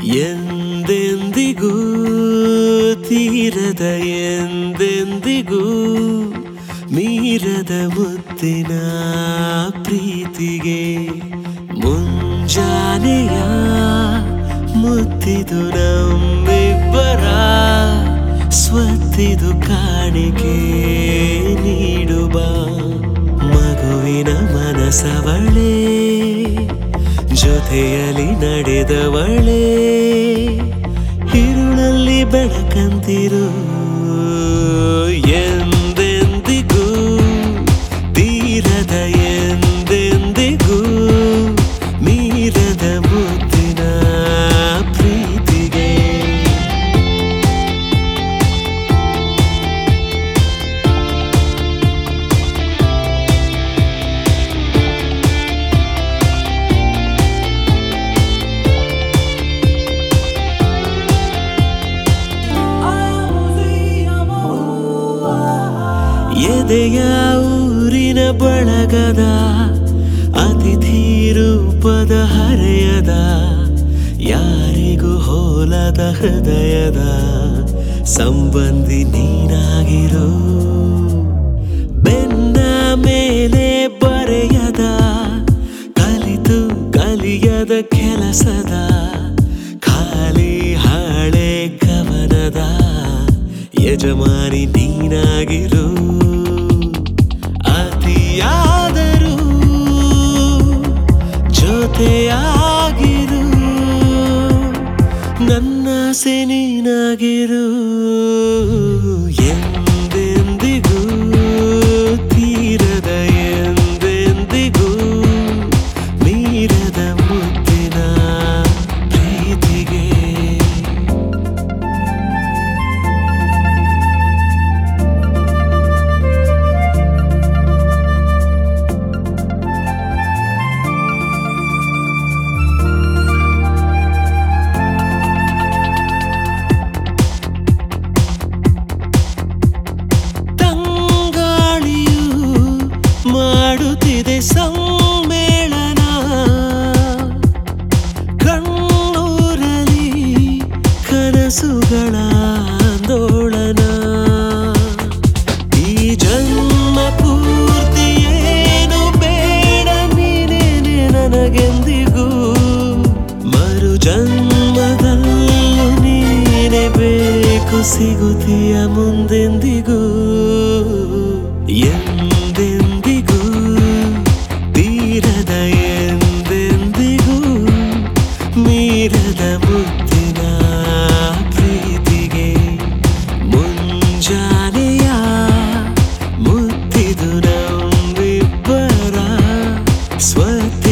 ಎಂದೆಂದಿಗೂ ತೀರದ ಎಂದೆಂದಿಗೂ ಮೀರದ ಮುತ್ತಿನ ಪ್ರೀತಿಗೆ ಮುಂಜಾನೆಯ ಮುತ್ತಿದು ನಮ್ಮಿಬ್ಬರ ಸ್ವತ್ತಿದು ಕಾಣಿಕೆ ನೀಡುವ ಮಗುವಿನ ಮನಸವಳೇ ಜೊತೆಯಲ್ಲಿ ನಡೆದವಳೇ ഇരുളಲ್ಲಿ ಬೆಳಕಂತಿರು ಎಂದೆಂದಿಗೂ ತೀರದ ಎಂದೆಂದಿಗೂ ಮೀರದ ಮುತ್ತಿನ ಪ್ರೀತಿಗೆ ಎದೆಯ ಊರಿನ ಬಳಗದ ಅತಿಥಿ ರೂಪದ ಹರೆಯದ ಯಾರಿಗೂ ಹೋಲದ ಹೃದಯದ ಸಂಬಂಧಿ ನೀನಾಗಿರು ಬೆನ್ನ ಮೇಲೆ ಬರೆಯದ ಕಲಿತು ಕಲಿಯದ ಕೆಲಸದ ಖಾಲಿ ಹಾಳೆ ಕವನದ ಯಜಮಾನಿ ನೀನಾಗಿರು ಅತಿಯಾದರೂ ಜೊತೆಯಾಗಿರು ನನ್ನಾಸೆ ನೀನಾಗಿರು ಎಂದೆಂದಿಗೂ ತೀರದ ಎಂದೆಂದಿಗೂ ಮೀರದ ಮುತ್ತಿನ ಪ್ರೀತಿಗೆ ತಂಗಾಳಿಯು ಮಾಡುತ್ತಿದೆ ಸಮ್ಮೇಳನ ಕಣ್ಣೂರಲಿ ಕನಸುಗಳ ಆಂದೋಳನ ಈ ಜನ್ಮ ಪೂರ್ತಿ ಏನು ಬೇಡ ನೀನೇನೆ ನನಗೆಂದಿಗೂ ಮರು ಜನ್ಮದಲ್ಲೂ ನೀನೆ ಬೇಕು ಸಿಗುತ್ತೀಯ ಮುಂದೆಂದಿಗೂ ಎಂದೆಂದಿಗೂ ತೀರದ ಎಂದೆಂದಿಗೂ ಮೀರದ ಮುತ್ತಿನ ಪ್ರೀತಿಗೆ ಮುಂಜಾನೆಯ ಮುತ್ತಿದು ನಮ್ಮಿಬ್ಬರ ಸ್ವತ್ತಿದು